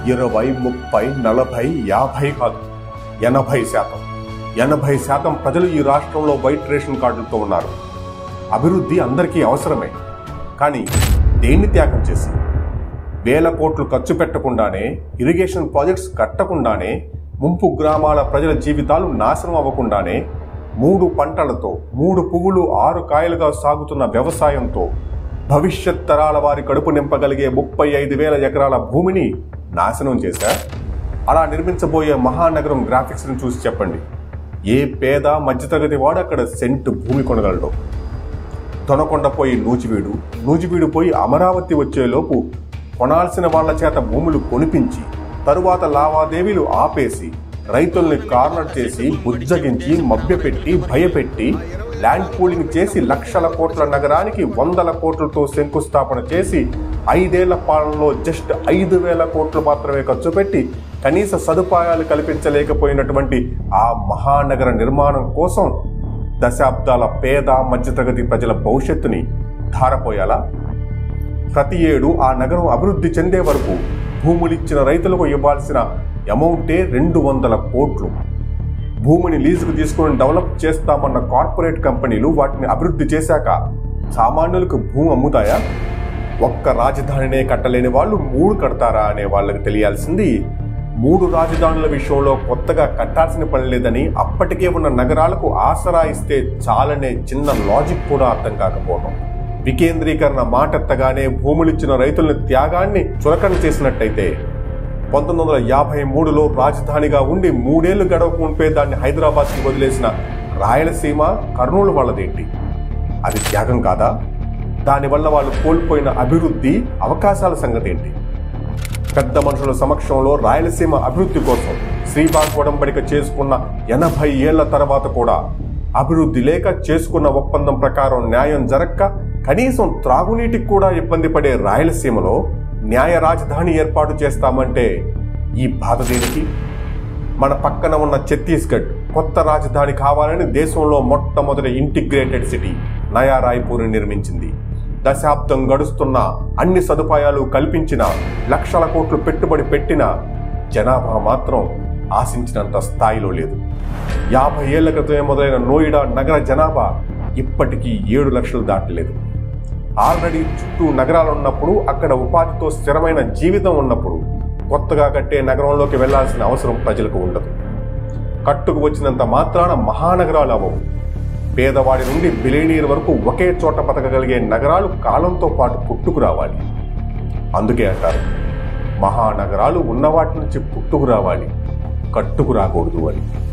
ఇరవై ముప్పై నలభై యాభై కాదు ఎనభై శాతం ఎనభై శాతం ప్రజలు ఈ రాష్ట్రంలో వైట్ రేషన్ కార్డులతో ఉన్నారు అభివృద్ధి అందరికీ అవసరమే కానీ దేన్ని త్యాగం చేసి వేల కోట్లు ఖర్చు పెట్టకుండానే ఇరిగేషన్ ప్రాజెక్ట్స్ కట్టకుండానే ముంపు గ్రామాల ప్రజల జీవితాలు నాశనం అవ్వకుండానే మూడు పంటలతో మూడు పువ్వులు ఆరు కాయలుగా సాగుతున్న వ్యవసాయంతో భవిష్యత్ తరాల వారి కడుపు నింపగలిగే ముప్పై ఐదు వేల ఎకరాల భూమిని నాశనం చేశారు అలా నిర్మించబోయే మహానగరం గ్రాఫిక్స్ని చూసి చెప్పండి ఏ పేద మధ్యతరగతి వాడు అక్కడ సెంటు భూమి కొనగలడు తొనకొండ పోయి నూజివీడు నూజివీడు పోయి అమరావతి వచ్చేలోపు కొనాల్సిన వాళ్ళ చేత భూములు కొనిపించి తరువాత లావాదేవీలు ఆపేసి రైతుల్ని కార్నర్ చేసి బుజ్జగించి మభ్యపెట్టి భయపెట్టి ల్యాండ్ పూలింగ్ చేసి లక్షల కోట్ల నగరానికి వందల కోట్లతో శంకుస్థాపన చేసి ఐదేళ్ల పాలనలో జస్ట్ ఐదు వేల కోట్లు మాత్రమే ఖర్చు పెట్టి కనీస సదుపాయాలు కల్పించలేకపోయినటువంటి ఆ మహానగర నిర్మాణం కోసం దశాబ్దాల పేద మధ్యతరగతి ప్రజల భవిష్యత్తుని ధారపోయాలా ప్రతి ఏడు ఆ నగరం అభివృద్ధి చెందే వరకు భూములిచ్చిన రైతులకు ఇవ్వాల్సిన అమౌంటే రెండు వందల కోట్లు భూమిని లీజుకు తీసుకుని డెవలప్ చేస్తామన్న కార్పొరేట్ కంపెనీలు వాటిని అభివృద్ధి చేశాక సామాన్యులకు భూమి అమ్ముతాయా ఒక్క రాజధానినే కట్టలేని వాళ్ళు మూడు కడతారా అనే వాళ్ళకి తెలియాల్సింది మూడు రాజధానుల విషయంలో కొత్తగా కట్టాల్సిన పని లేదని అప్పటికే ఉన్న నగరాలకు ఆసరా ఇస్తే చాలనే చిన్న లాజిక్ కూడా అర్థం కాకపోవడం వికేంద్రీకరణ మాటెత్తగానే భూములిచ్చిన రైతుల త్యాగాన్ని చులకన చేసినట్టయితే పంతొమ్మిది వందల యాభై మూడులో రాజధానిగా ఉండి మూడేళ్లు గడవకు ఉంపే దాన్ని హైదరాబాద్కి వదిలేసిన రాయలసీమ కర్నూలు వాళ్ళదేంటి అది త్యాగం కాదా దానివల్ల వాళ్ళు కోల్పోయిన అభివృద్ధి అవకాశాల సంగతి ఏంటి పెద్ద మనుషుల సమక్షంలో రాయలసీమ అభివృద్ధి కోసం శ్రీబాగ్ ఒడంబడిక చేసుకున్న ఎనభై ఏళ్ల తర్వాత కూడా అభివృద్ధి లేక చేసుకున్న ఒప్పందం ప్రకారం న్యాయం జరక్క కనీసం త్రాగునీటికి కూడా ఇబ్బంది పడే రాయలసీమలో న్యాయ రాజధాని ఏర్పాటు చేస్తామంటే ఈ బాధ దేనికి మన పక్కన ఉన్న ఛత్తీస్గఢ్ కొత్త రాజధాని కావాలని దేశంలో మొట్టమొదటి ఇంటిగ్రేటెడ్ సిటీ నయా రాయ్పూర్ని నిర్మించింది దశాబ్దం గడుస్తున్న అన్ని సదుపాయాలు కల్పించిన లక్షల కోట్లు పెట్టుబడి పెట్టిన జనాభా మాత్రం ఆశించినంత స్థాయిలో లేదు యాభై ఏళ్ల క్రితమే మొదలైన నోయిడా నగర జనాభా ఇప్పటికీ ఏడు లక్షలు దాటలేదు ఆల్రెడీ చుట్టూ నగరాలు ఉన్నప్పుడు అక్కడ ఉపాధితో స్థిరమైన జీవితం ఉన్నప్పుడు కొత్తగా కట్టే నగరంలోకి వెళ్లాల్సిన అవసరం ప్రజలకు ఉండదు కట్టుకు వచ్చినంత మాత్రాన మహానగరాలు అవ్వవు పేదవాడి నుండి బిలియనీర్ వరకు ఒకే చోట బతకగలిగే నగరాలు కాలంతో పాటు పుట్టుకు రావాలి అందుకే అంటారు మహానగరాలు ఉన్న వాటి నుంచి పుట్టుకు రావాలి కట్టుకు రాకూడదు అని